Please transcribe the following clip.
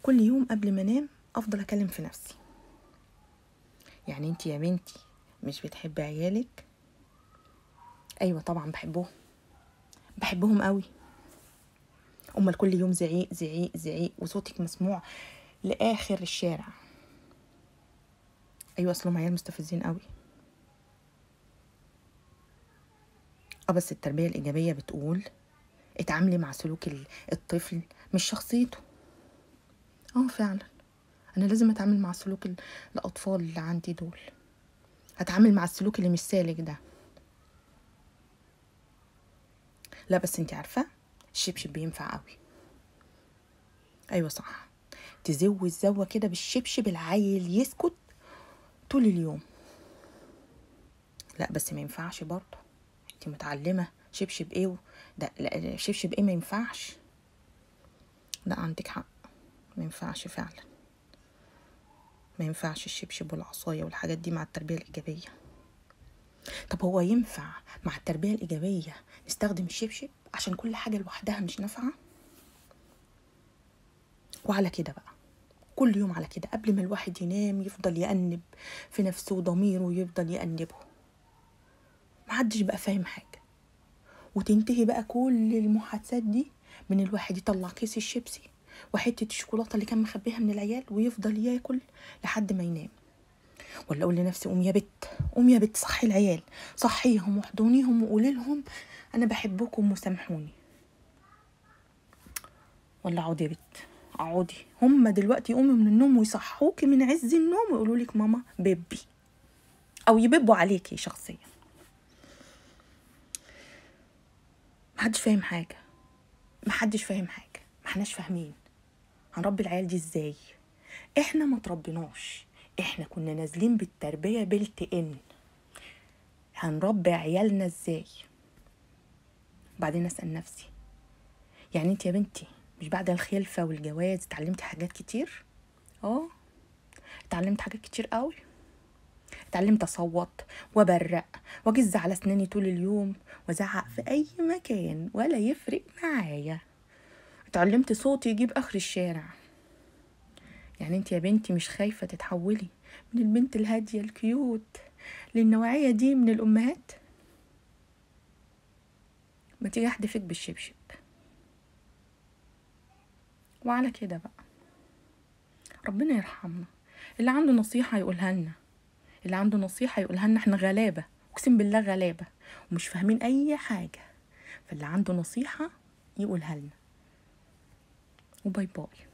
كل يوم قبل ما انام افضل اكلم في نفسي يعني انت يا بنتي مش بتحبي عيالك ايوه طبعا بحبهم بحبهم قوي امال كل يوم زعيق زعيق زعيق وصوتك مسموع لاخر الشارع ايوه اصلهم عيال مستفزين قوي اه بس التربيه الايجابيه بتقول اتعاملي مع سلوك ال- الطفل مش شخصيته اه فعلا انا لازم اتعامل مع سلوك ال- الاطفال اللي عندي دول هتعامل مع السلوك اللي مش سالك ده لا بس انت عارفه الشبشب بينفع قوي ايوه صح تزوي الزوه كده بالشبشب العيل يسكت طول اليوم لا بس ما ينفعش برضه انت متعلمه شبشب ايه و- ده لا شبشب ايه ما ينفعش لا عندك حق ما ينفعش فعلا ما ينفعش الشبشب والعصايه والحاجات دي مع التربيه الايجابيه طب هو ينفع مع التربيه الايجابيه نستخدم الشبشب عشان كل حاجه لوحدها مش نافعه وعلى كده بقى كل يوم على كده قبل ما الواحد ينام يفضل يأنب في نفسه وضميره يفضل يأنبه محدش بقى فاهم حاجة وتنتهي بقى كل المحادثات دي من الواحد يطلع كيس الشيبسي وحتة الشوكولاتة اللي كان مخبيها من العيال ويفضل ياكل لحد ما ينام ولا اقول لنفسي قوم يا بت قوم يا بت صحي العيال صحيهم واحضنيهم وقولي لهم انا بحبكم وسامحوني ولا اقعدي يا بت اقعدي هما دلوقتي يقوموا من النوم ويصحوكي من عز النوم ويقولوا لك ماما بيبي او يببوا عليكي شخصيا محدش فاهم حاجه محدش فاهم حاجه محناش فاهمين هنربي العيال دي ازاي احنا ما تربيناش احنا كنا نازلين بالتربيه بلت ان هنربي عيالنا ازاي بعدين اسال نفسي يعني انت يا بنتي مش بعد الخلفه والجواز اتعلمتي حاجات كتير اه اتعلمت حاجات كتير قوي اتعلمت اصوت وابرق واجز على اسناني طول اليوم وازعق في اي مكان ولا يفرق معايا اتعلمت صوتي يجيب اخر الشارع يعني انت يا بنتي مش خايفه تتحولي من البنت الهاديه الكيوت للنوعيه دي من الامهات ما تيجي احدفك بالشبشب وعلى كده بقى ربنا يرحمنا اللي عنده نصيحة يقولها لنا اللي عنده نصيحة يقولها لنا احنا غلابة اقسم بالله غلابة ومش فاهمين اي حاجة فاللي عنده نصيحة يقولها لنا وباي باي